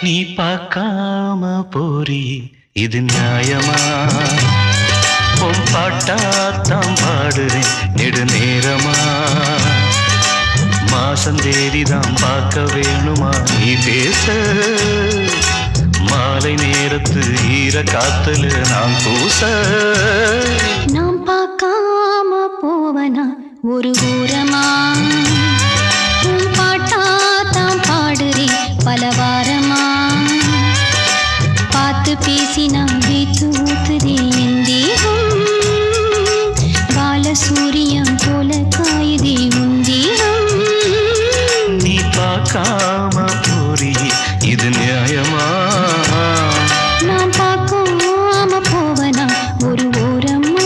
நீ பார்க்காம போரி இது நியாயமா உன் பாட்டாத்தான் பாடுறேன் நெடு நேரமா மாசம் தேதிதான் பார்க்க வேணுமா நீ பேச மாலை நேரத்து ஈர காத்துல நான் பூச நாம் பார்க்காம போவனா ஒரு ஊரமா உன் பாட்டா தான் பாடுறேன் பல வாரமா பார்த்து பேசி நான் வீத்து ஊத்துதே என் தேகம் பால சூரியம் போல காயுதே உன் தேகம் நீ பார்க்காம போரி இது நியாயமா நான் பார்க்காம போவனா ஒரு ஓரமா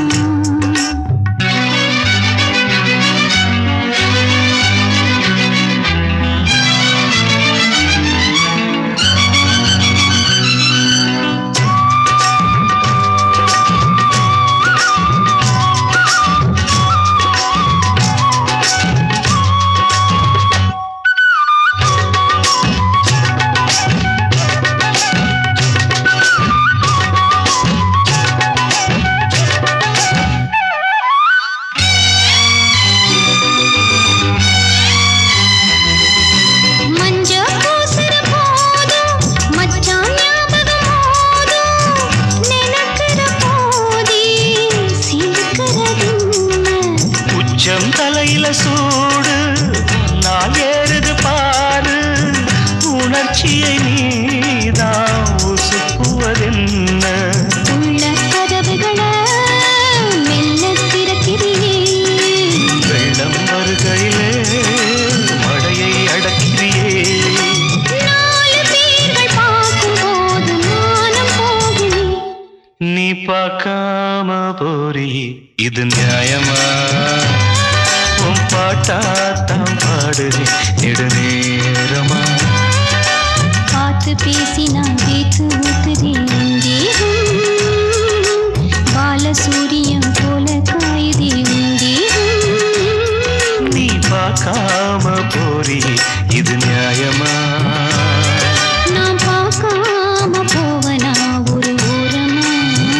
மஞ்ச பூசுற போதும் மச்சான் ஞாபகம் போதும் நினைக்கிற போதே சிரிக்கிறதென்ன உச்சம் தலையில சூடு நான் ஏறுது பாரு உணர்ச்சியை நீதான் உசுப்புவதென்ன உள்ள கதவுகளை மெல்ல திறக்கிறீ வெள்ளம் வருகையிலே மழையை அடக்கிறியே நாலு பேர்கள் பார்க்கும் போது நானும் போகிறேன் நீ பார்க்காம போரி இது நியாயமா உன் பாட்டாத்தான் பாடுறேன் நெடுநேரமா பார்த்து பேசி நான் பேத்து ஊத்துதேன் தேகம் பால சூரியம் போல காயுதே உன் தேகம் நீ பார்க்காம போரி இது நியாயமா நான் பார்க்காம போவனா ஒரு ஓரமா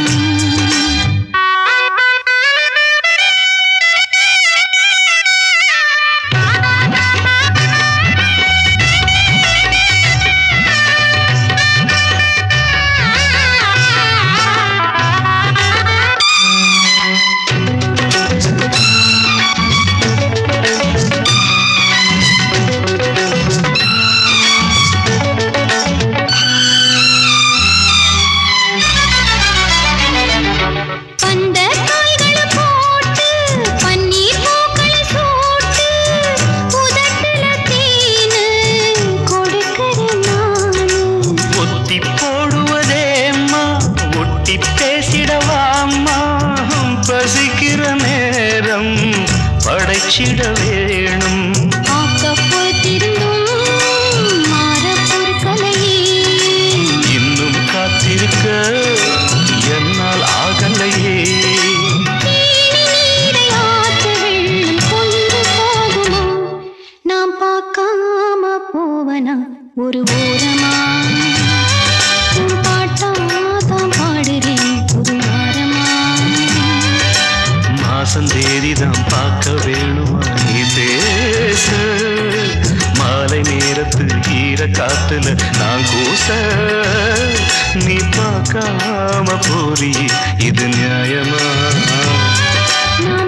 பந்த காய்களை போட்டு பன்னீர் பூக்களை சூட்டு உதட்டுல தேனு கொடுக்கிற நானு ஒத்தி போடுவதேம்மா ஒட்டி பேசிடவாம்மா பசிக்கிற நேரம் படைச்சிட வேணும் ஆக்கப்போத்திருந்தும் மாறப் பொறுக்கலையே. இன்னும் காத்திருக்க என்னால் ஆகலையே தேனி நீரை ஆற்று வெள்ளம் கொண்டு போகுமா? நாம் பார்க்காம போவனா ஒரு ஓரமா உன் பாட்டாதான் பாடுறேன் ஒரு வாரமா மாசம் தேதிதான் பார்க்க வேணுமா நீ பேச மாலை நேரத்து ஈர காத்துல நான் கூச நீ பார்க்காம போரி இது நியாயமா நான்